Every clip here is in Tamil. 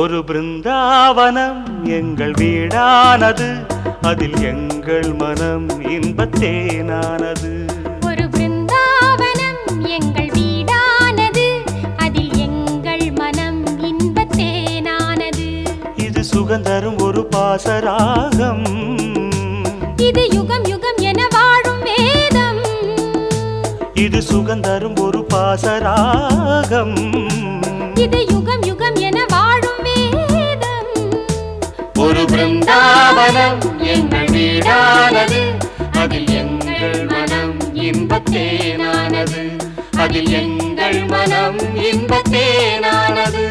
ஒரு பிருந்தாவனம் எங்கள் வீடானது அதில் எங்கள் மனம் இன்பத்தேனானது ஒரு பிருந்தாவனம் எங்கள் வீடானது அதில் எங்கள் மனம் இன்பத்தேனானது இது சுகந்தரும் ஒரு பாசராகம் இது யுகம் யுகம் என வாழும் வேதம் இது சுகந்தரும் ஒரு பாசராகம் இது யுகம் யுகம் என வாழும் வேதம் ஒரு பிருந்தாவனம் எங்கள் வீடானது அதில் எங்கள் மனம் இன்பத்தேனானது அதில் எங்கள் மனம் இன்பத்தேனானது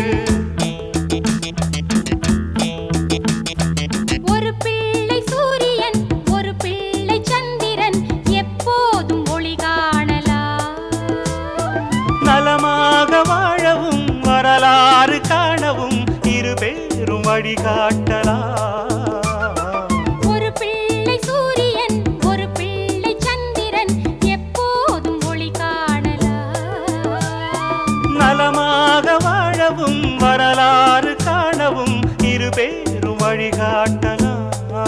ஒரு பிள்ளை சூரியன் ஒரு பிள்ளை சந்திரன் எப்போதும் ஒளி காணலாம் நலமாக வாழவும் வரலாறு காணவும் இரு பேரும் வழிகாட்டலாம் ஒரு பிள்ளை சூரியன் ஒரு பிள்ளை சந்திரன் எப்போதும் ஒளி காணலாம் நலமாக வாழவும் வரலாறு காணவும் இரு பேரும் வழிகாட்டலாம்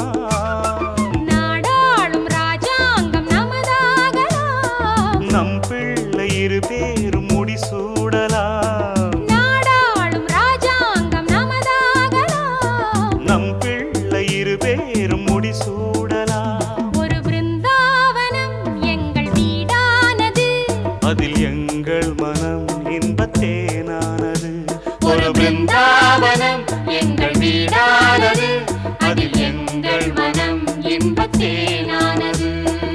நாடாளும் ராஜாங்கம் நமதாகலாம் நம் பிள்ளை இரு பேரும் முடிசூடலாம் நாடாளும் ராஜாங்கம் நமதாகலாம் நம் பிள்ளை இரு பேரும் முடிசூடலாம் ஒரு பிருந்தாவனம் எங்கள் வீடானது அதில் எங்கள் மனம் இன்பத்தேனானது ஒரு பிருந்தாவனம் எங்கள் வீடானது அதில் எங்கள் மனம் இன்பத்தேனானது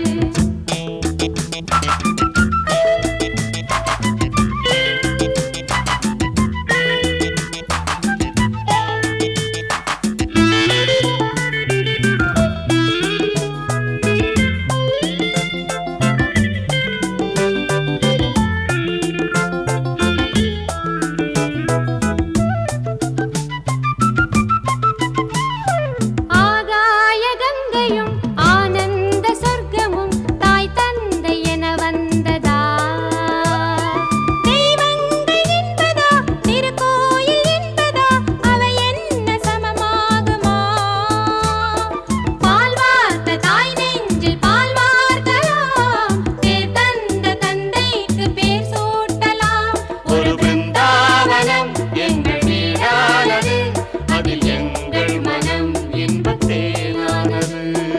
ஆகாய கங்கையும் ஆனந்த சொர்க்கமும் தாய் தந்தை என வந்ததா தெய்வங்கள் என்பதா திருக்கோயில் என்பதா அவை என்ன சமமாகுமா பால் வார்த்த தாய் நெஞ்சில் பால் வார்க்கலாம் பேர் தந்த தந்தைக்கு பேர் சூட்டலாம் ஒரு பிருந்தாவனம் எங்கள் வீடானது அதில் எங்கள் மனம் இன்பத்தேனானது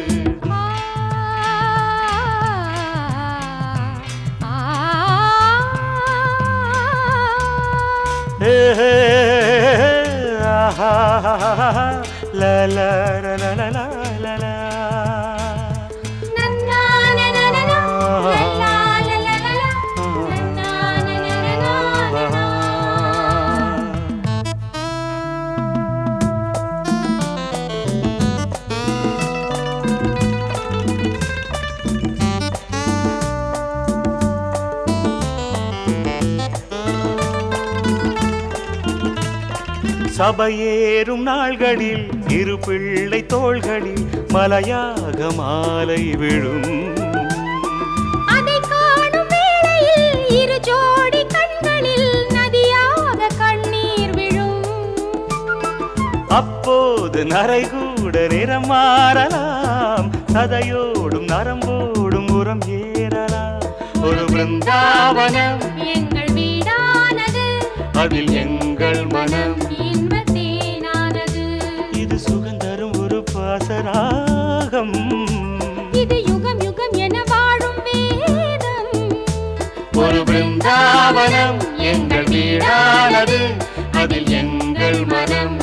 ஏ, ஹே, ஆஹா, லா, லா, லா, லா, லா, லா, லா, லா. சபையேறும் நாள்களில் இரு பிள்ளை தோள்களில் மலையாக மாலை விழும் அதை காணும் வேளையில் இரு ஜோடி கண்களில் நதியாக கண்ணீர் விழும் அப்போது நரைகூட நிறம் மாறலாம் சதையோடும் நரம்போடும் உரம் ஏறலாம் ஒரு பிருந்தாவனம் எங்கள் வீடானது அதில் எங்கள் மனம் இன்பத்தேனானது இது சுகந்தரும் ஒரு பாசராகம் இது யுகம் யுகம் என வாழும் வேதம் ஒரு பிருந்தாவனம் எங்கள் வீடானது அதில் எங்கள் மனம்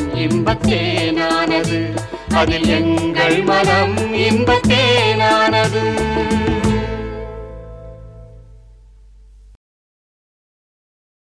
இன்பத்தேனானது அதில் எங்கள் மனம் இன்பத்தேனானது